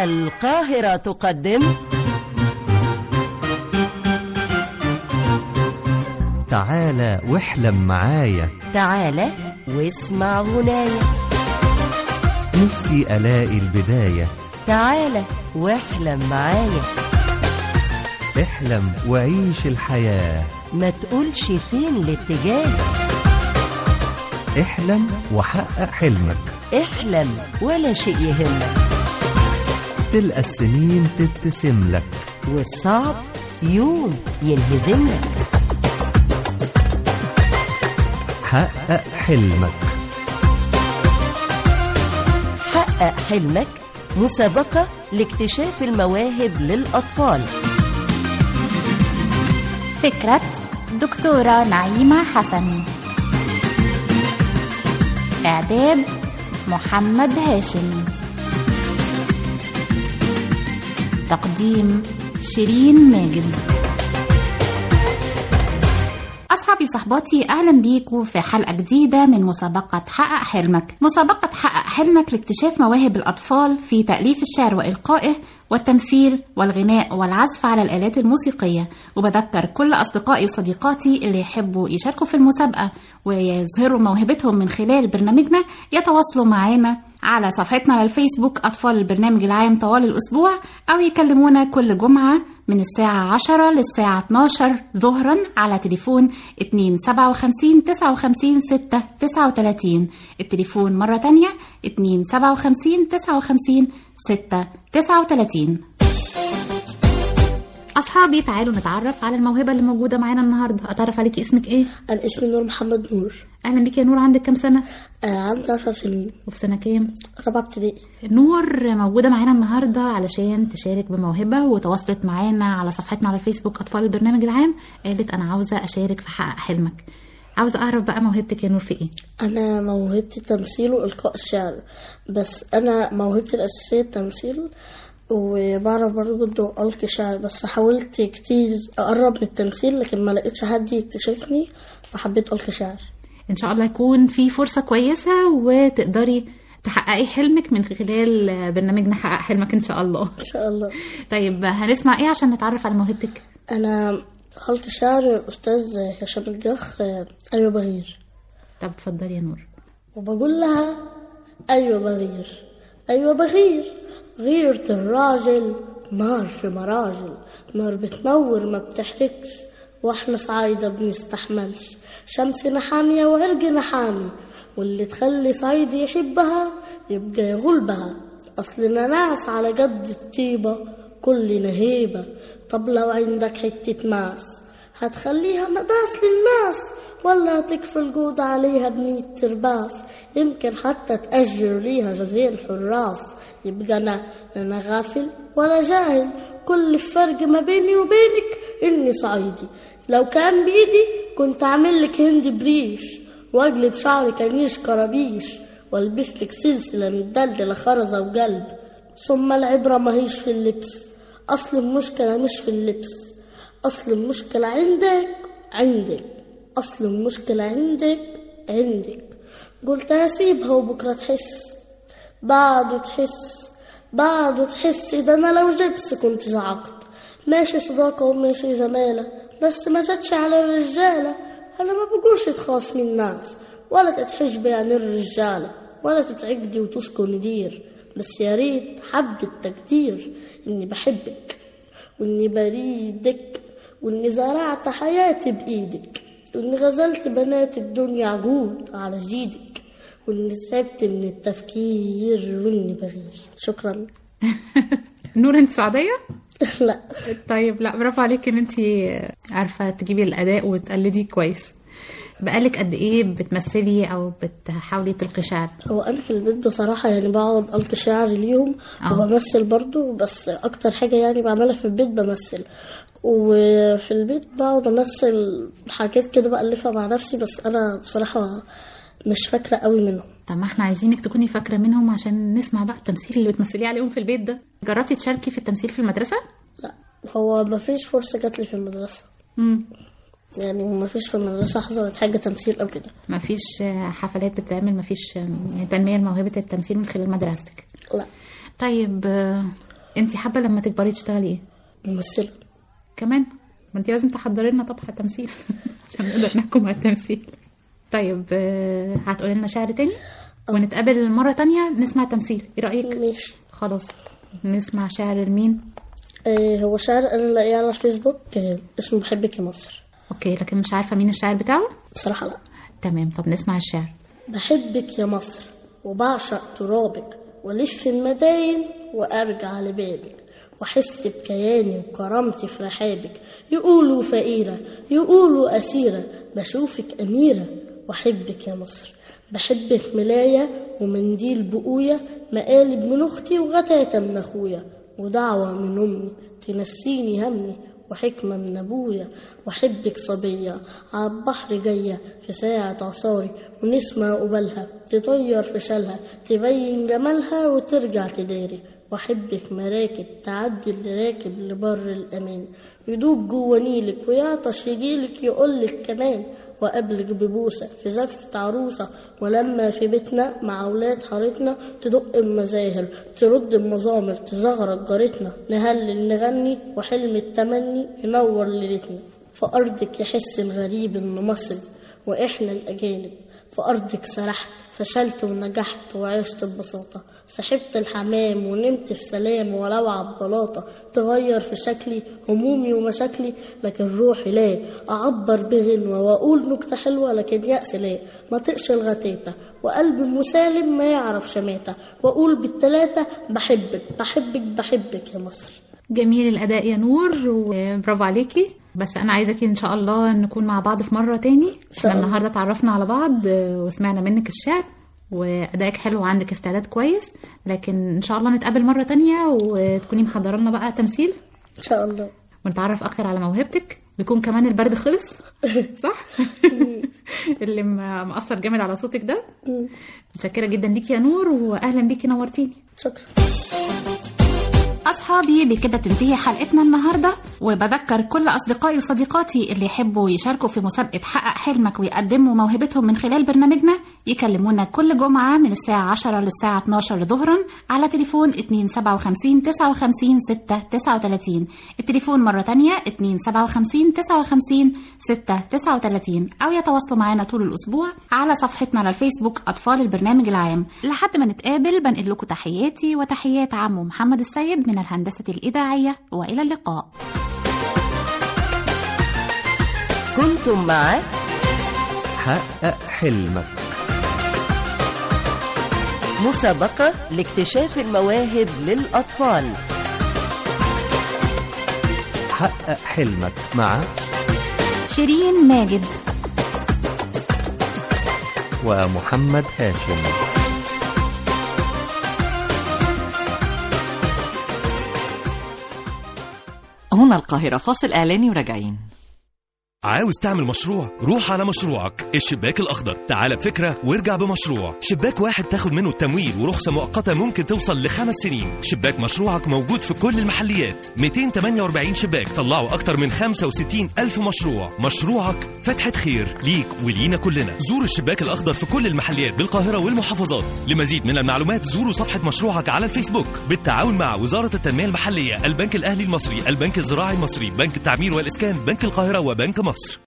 القاهرة تقدم تعالى واحلم معايا تعالى واسمع غناية نفسي ألاقي البداية تعالى واحلم معايا احلم وعيش الحياة ما تقولش فين الاتجاه احلم وحقق حلمك احلم ولا شيء يهمك تلقى السنين تبتسم لك والصعب يوم ينهزمك حقق حلمك حقق حلمك مسابقة لاكتشاف المواهب للأطفال فكرة دكتورة نعيمة حسن إعداد محمد هاشم تقديم شيرين ماجد أصحابي وصحباتي أهلا بيكم في حلقة جديدة من مسابقة حقق حلمك مسابقة حقق حلمك لاكتشاف مواهب الأطفال في تأليف الشعر وإلقائه والتمثيل والغناء والعزف على الآلات الموسيقية وبذكر كل أصدقائي وصديقاتي اللي يحبوا يشاركوا في المسابقة ويظهروا موهبتهم من خلال برنامجنا يتواصلوا معانا على صفحتنا على الفيسبوك أطفال البرنامج العام طوال الأسبوع أو يكلمونا كل جمعة من الساعة 10 للساعة 12 ظهرا على تليفون 257 59 6 39 التليفون مرة تانية 257 59 6 39 أصحابي تعالوا نتعرف على الموهبة اللي موجودة معانا النهاردة أتعرف عليكي اسمك إيه؟ أنا اسمي نور محمد نور أهلا بيك يا نور عندك كام سنة؟ آه عندي عشر سنين وفي سنة كام؟ رابعة ابتدائي نور موجودة معانا النهاردة علشان تشارك بموهبة وتواصلت معانا على صفحتنا على الفيسبوك أطفال البرنامج العام قالت أنا عاوزة أشارك في حقق حلمك عاوزة أعرف بقى موهبتك يا نور في إيه؟ أنا موهبتي تمثيل وإلقاء الشعر بس أنا موهبتي الأساسية التمثيل وبعرف برضه ألقي شعر بس حاولت كتير أقرب من التمثيل لكن ما لقيتش حد يكتشفني فحبيت ألقي شعر إن شاء الله يكون في فرصة كويسة وتقدري تحققي حلمك من خلال برنامجنا حقق حلمك إن شاء الله إن شاء الله طيب هنسمع إيه عشان نتعرف على موهبتك؟ أنا خلق شعر الأستاذ هشام الجخ أيوة بغير طب اتفضلي يا نور وبقول لها أيوة بغير أيوة بغير غيرة الراجل نار في مراجل نار بتنور ما بتحرقش واحنا صعايدة بنستحملش شمسنا حامية وعرقنا حامي واللي تخلي صعيدي يحبها يبقى يغلبها أصلنا ناس على قد الطيبة كلنا هيبة طب لو عندك حتة ماس هتخليها مداس للناس ولا تكفي الجود عليها بمية ترباس يمكن حتى تأجر ليها جزيل حراس يبقى أنا أنا غافل ولا جاهل كل الفرق ما بيني وبينك إني صعيدي لو كان بإيدي كنت أعمل لك هند بريش وأقلب شعري كنيش كرابيش والبس لك سلسلة متدلدلة خرزة وقلب ثم العبرة ماهيش في اللبس أصل المشكلة مش في اللبس أصل المشكلة عندك عندك أصل المشكلة عندك عندك قلت هسيبها وبكرة تحس بعده تحس بعده تحس ده أنا لو جبس كنت زعقت ماشي صداقة وماشي زمالة بس ما جاتش على الرجالة أنا ما بقولش تخاصمي الناس ولا تتحجبي عن الرجالة ولا تتعقدي وتسكني دير بس يا ريت حب التقدير إني بحبك وإني بريدك وإني زرعت حياتي بإيدك وإني غزلت بنات الدنيا عجود على جيدك وإني تعبت من التفكير وإني بغير شكرا نور انت سعودية؟ لا طيب لا برافو عليك ان انت عارفة تجيبي الأداء وتقلدي كويس بقالك قد ايه بتمثلي او بتحاولي تلقي شعر هو انا في البيت بصراحه يعني بقعد القي شعر اليوم آه. وبمثل برضو بس اكتر حاجه يعني بعملها في البيت بمثل وفي البيت بقعد امثل حاجات كده بالفها مع نفسي بس انا بصراحه مش فاكره قوي منهم طب ما احنا عايزينك تكوني فاكرة منهم عشان نسمع بقى التمثيل اللي بتمثليه عليهم في البيت ده جربتي تشاركي في التمثيل في المدرسة؟ لا هو ما فيش فرصه جات لي في المدرسه امم يعني ما فيش في المدرسه حصلت حاجه تمثيل او كده ما فيش حفلات بتتعمل ما فيش يعني تنمية لموهبة التمثيل من خلال مدرستك لا طيب آه، انت حابه لما تكبري تشتغلي ايه ممثلة كمان ما انت لازم تحضري لنا طبخه تمثيل عشان نقدر نحكم على التمثيل طيب آه، هتقولي لنا شعر تاني ونتقابل مرة تانية نسمع تمثيل ايه رأيك؟ ماشي خلاص نسمع شعر لمين؟ آه هو شعر أنا لاقيه على الفيسبوك آه اسمه بحبك يا مصر اوكي لكن مش عارفة مين الشاعر بتاعه؟ بصراحة لا تمام طب نسمع الشعر بحبك يا مصر وبعشق ترابك والف المداين وارجع لبابك واحس بكياني وكرامتي في رحابك يقولوا فقيرة يقولوا أسيرة بشوفك أميرة واحبك يا مصر بحبك ملاية ومنديل بقوية مقالب من أختي وغتاتة من أخويا ودعوة من أمي تنسيني همي وحكمة من أبويا وأحبك صبية عالبحر جاية في ساعة عصاري ونسمة قبالها تطير في شالها تبين جمالها وترجع تداري وأحبك مراكب تعدي اللي راكب لبر الأمان يدوب جوا نيلك ويعطش يجيلك يقولك كمان وقبلك ببوسة في زفة عروسة ولما في بيتنا مع أولاد حارتنا تدق المزاهر ترد المزامر تزغرق جارتنا نهلل نغني وحلم التمني ينور ليلتنا في أرضك يحس الغريب إنه مصري وإحنا الأجانب في أرضك سرحت فشلت ونجحت وعشت ببساطة سحبت الحمام ونمت في سلام ولو عبلاطة تغير في شكلي همومي ومشاكلي لكن روحي لا أعبر بغنوة وأقول نكتة حلوة لكن يأس لا ما طقش الغتاتة وقلب مسالم ما يعرف شماتة وأقول بالتلاتة بحبك بحبك بحبك يا مصر جميل الأداء يا نور وبرافو عليكي بس أنا عايزاكي إن شاء الله نكون مع بعض في مرة تاني شاء احنا الله. النهاردة اتعرفنا على بعض آه، وسمعنا منك الشعر وأدائك حلو وعندك استعداد كويس لكن إن شاء الله نتقابل مرة تانية وتكوني محضرة لنا بقى تمثيل إن شاء الله ونتعرف اكتر على موهبتك ويكون كمان البرد خلص صح اللي م- مأثر جامد على صوتك ده متشكره جدا ليكي يا نور واهلا بيكي نورتيني شكرا أصحابي بكده تنتهي حلقتنا النهاردة وبذكر كل أصدقائي وصديقاتي اللي يحبوا يشاركوا في مسابقة حقق حلمك ويقدموا موهبتهم من خلال برنامجنا يكلمونا كل جمعة من الساعة 10 للساعة 12 ظهرا على تليفون 257 59 6 39 التليفون مرة تانية 257 59 6 39 أو يتواصلوا معنا طول الأسبوع على صفحتنا على الفيسبوك أطفال البرنامج العام لحد ما نتقابل بنقل لكم تحياتي وتحيات عمو محمد السيد من الهندسة الإذاعية وإلى اللقاء كنتم مع حقق حلمك مسابقة لاكتشاف المواهب للأطفال حقق حلمك مع شيرين ماجد ومحمد هاشم هنا القاهرة فاصل إعلاني وراجعين عاوز تعمل مشروع؟ روح على مشروعك الشباك الأخضر تعال بفكرة وارجع بمشروع شباك واحد تاخد منه التمويل ورخصة مؤقتة ممكن توصل لخمس سنين شباك مشروعك موجود في كل المحليات 248 شباك طلعوا أكتر من 65 ألف مشروع مشروعك فتحة خير ليك ولينا كلنا زور الشباك الأخضر في كل المحليات بالقاهرة والمحافظات لمزيد من المعلومات زوروا صفحة مشروعك على الفيسبوك بالتعاون مع وزارة التنمية المحلية البنك الأهلي المصري البنك الزراعي المصري بنك التعمير والإسكان بنك القاهرة وبنك مصر